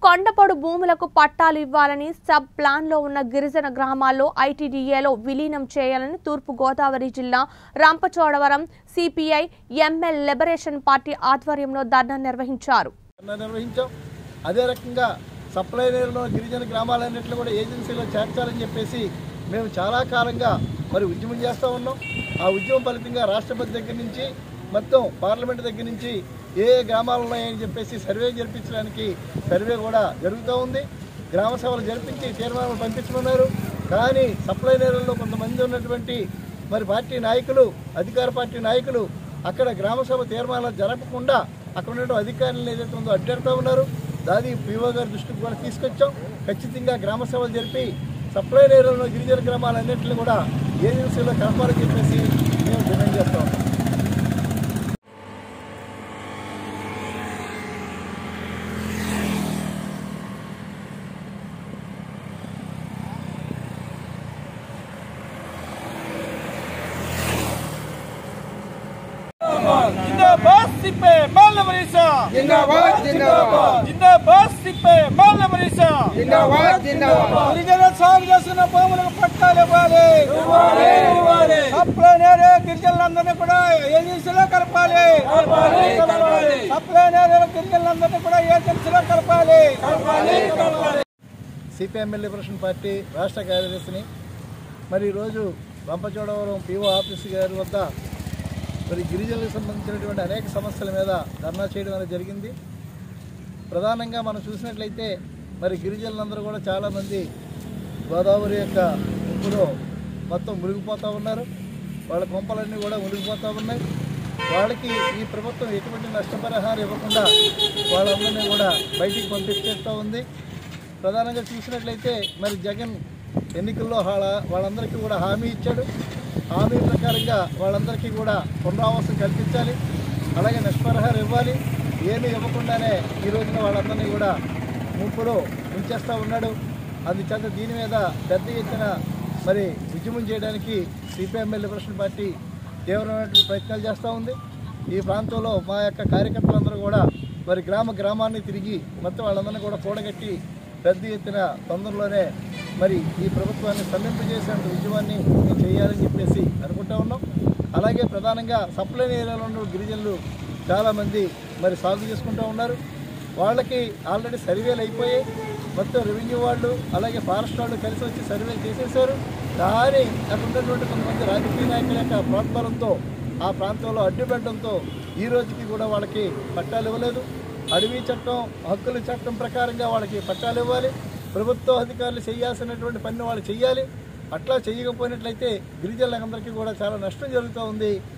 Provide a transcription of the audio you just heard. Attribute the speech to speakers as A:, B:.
A: కొండపొడు భూములకు పట్టాలు ఇవ్వాలని సబ్ ప్లాన్లో ఉన్న గిరిజన గ్రామాల్లో ఐటీడీఏలో విలీనం చేయాలని తూర్పు గోదావరి జిల్లా Rampachodavaram CPI ML liberation party ఆధ్వర్యంలో ధర్నా నిర్వహించారు
B: ధర్నా నిర్వహించాం అదే రకంగా సప్లైనర్లో గిరిజన గ్రామాలన్నింటిలో కూడా ఏజెన్సీలో చేర్చాలని చెప్పేసి మేము చాలా కాలంగా మరి ఉద్యమం చేస్తూ ఉన్నాం ఆ ఉద్యమం ఫలితంగా రాష్ట్రపతి దగ్గర నుంచి మొత్తం పార్లమెంట్ దగ్గర నుంచి ఏ ఏ గ్రామాలు ఉన్నాయని చెప్పేసి సర్వే జరిపించడానికి సర్వే కూడా జరుగుతూ ఉంది గ్రామ సభలు జరిపించి తీర్మానాలు పంపించమన్నారు కానీ సప్లైనర్లలో కొంతమంది ఉన్నటువంటి మరి పార్టీ నాయకులు అధికార పార్టీ నాయకులు అక్కడ గ్రామ సభ తీర్మానాలు జరపకుండా అక్కడ ఉన్న అధికారులు ఏదైతే ఉందో అడ్డెడతా ఉన్నారు దాది పిఓ గారి దృష్టికి కూడా తీసుకొచ్చాం ఖచ్చితంగా గ్రామ సభలు జరిపి సప్లై ఏరియాలో గిరిజన గ్రామాలన్నింటినీ కూడా ఏజెన్సీలో కలపాలని చెప్పేసి మేము డిమాండ్ చేస్తా ఉన్నాం
C: जिंदाबाद सिपे माल मरीसा
D: जिंदाबाद जिंदाबाद
C: जिंदाबाद सिपे माल मरीसा
D: जिंदाबाद जिंदाबाद
C: గిరిజన సాగు చేస్తున్న భూములకు పట్టాలు ఇవ్వాలి సప్లైనర్ గిరిజనులందరినీ కూడా ఏజెన్సీలో కలపాలి సప్లైనర్ గిరిజనులందరినీ కూడా ఏజెన్సీలో కలపాలి
B: సిపిఎంఎల్ లిబరేషన్ పార్టీ రాష్ట్ర కార్యదర్శిని మరి ఈరోజు రంపచోడవరం పిఓ ఆఫీస్ గారి వద్ద మరి గిరిజనులకు సంబంధించినటువంటి అనేక సమస్యల మీద ధర్నా చేయడం అనేది జరిగింది ప్రధానంగా మనం చూసినట్లయితే మరి గిరిజనులందరూ కూడా చాలామంది గోదావరి యొక్క ఇప్పుడు మొత్తం మునిగిపోతూ ఉన్నారు వాళ్ళ కొంపలన్నీ కూడా మునిగిపోతూ ఉన్నాయి వాళ్ళకి ఈ ప్రభుత్వం ఎటువంటి నష్టపరిహారం ఇవ్వకుండా వాళ్ళందరినీ కూడా బయటికి పంపించేస్తూ ఉంది ప్రధానంగా చూసినట్లయితే మరి జగన్ ఎన్నికల్లో వాళ్ళ వాళ్ళందరికీ కూడా హామీ ఇచ్చాడు హామీ ప్రకారంగా వాళ్ళందరికీ కూడా పునరావాసం కల్పించాలి అలాగే నష్టపరిహారం ఇవ్వాలి ఏమీ ఇవ్వకుండానే ఈ రోజున వాళ్ళందరినీ కూడా ముప్పులో ఉంచేస్తూ ఉన్నాడు అందుచేత దీని మీద పెద్ద ఎత్తున మరి ఉద్యమం చేయడానికి సిపిఎంఎల్ లిబరేషన్ పార్టీ తీవ్రమైనటువంటి ప్రయత్నాలు చేస్తూ ఉంది ఈ ప్రాంతంలో మా యొక్క కార్యకర్తలందరూ కూడా మరి గ్రామ గ్రామాన్ని తిరిగి మొత్తం వాళ్ళందరినీ కూడా కూడగట్టి పెద్ద ఎత్తున తొందరలోనే మరి ఈ ప్రభుత్వాన్ని స్తంభింపజేసే ఉద్యమాన్ని మేము చేయాలని చెప్పేసి అనుకుంటా ఉన్నాం అలాగే ప్రధానంగా సప్లై ఏరియాలో ఉన్న గిరిజనులు చాలామంది మరి సాగు చేసుకుంటూ ఉన్నారు వాళ్ళకి ఆల్రెడీ సర్వేలు అయిపోయాయి మొత్తం రెవెన్యూ వాళ్ళు అలాగే ఫారెస్ట్ వాళ్ళు కలిసి వచ్చి సర్వేలు చేసేసారు కానీ అక్కడ ఉన్నటువంటి కొంతమంది రాజకీయ నాయకుల యొక్క ప్రోత్సాహంతో ఆ ప్రాంతంలో అడ్డుపెట్టడంతో ఈ రోజుకి కూడా వాళ్ళకి పట్టాలు ఇవ్వలేదు అడవి చట్టం హక్కుల చట్టం ప్రకారంగా వాళ్ళకి పట్టాలు ఇవ్వాలి ప్రభుత్వ అధికారులు చేయాల్సినటువంటి పని వాళ్ళు చేయాలి అట్లా చేయకపోయినట్లయితే గిరిజనులందరికీ కూడా చాలా నష్టం జరుగుతూ ఉంది